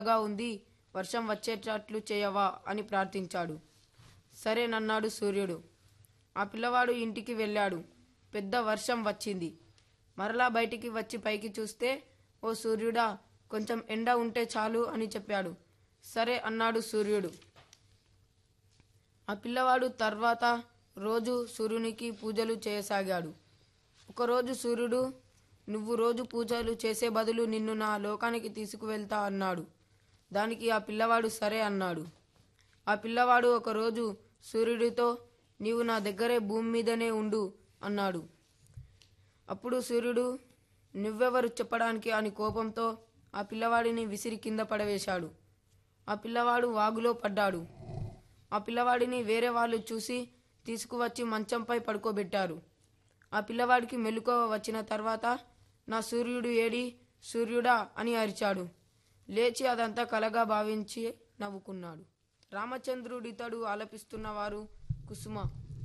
చల్లగా ఉంది వర్షం వచ్చేటట్లు చేయవా అని ప్రార్థించాడు సరేనన్నాడు సూర్యుడు ఆ పిల్లవాడు ఇంటికి వెళ్ళాడు పెద్ద వర్షం వచ్చింది మరలా బయటికి వచ్చి పైకి చూస్తే ఓ సూర్యుడా కొంచెం ఎండ ఉంటే చాలు అని చెప్పాడు సరే అన్నాడు సూర్యుడు ఆ పిల్లవాడు తర్వాత రోజు సూర్యునికి పూజలు చేయసాగాడు ఒకరోజు సూర్యుడు నువ్వు రోజు పూజలు చేసే బదులు నిన్ను నా లోకానికి తీసుకువెళ్తా అన్నాడు దానికి ఆ పిల్లవాడు సరే అన్నాడు ఆ పిల్లవాడు ఒకరోజు సూర్యుడితో నీవు నా దగ్గరే భూమి మీదనే ఉండు అన్నాడు అప్పుడు సూర్యుడు నువ్వెవరు చెప్పడానికి అని కోపంతో ఆ పిల్లవాడిని విసిరి కింద పడవేశాడు ఆ పిల్లవాడు వాగులో పడ్డాడు ఆ పిల్లవాడిని వేరే వాళ్ళు చూసి తీసుకువచ్చి మంచంపై పడుకోబెట్టారు ఆ పిల్లవాడికి మెలకువ వచ్చిన తర్వాత నా సూర్యుడు ఏడి సూర్యుడా అని అరిచాడు లేచి అదంతా కలగా భావించి నవ్వుకున్నాడు రామచంద్రుడితడు ఆలపిస్తున్నవారు కుసుమ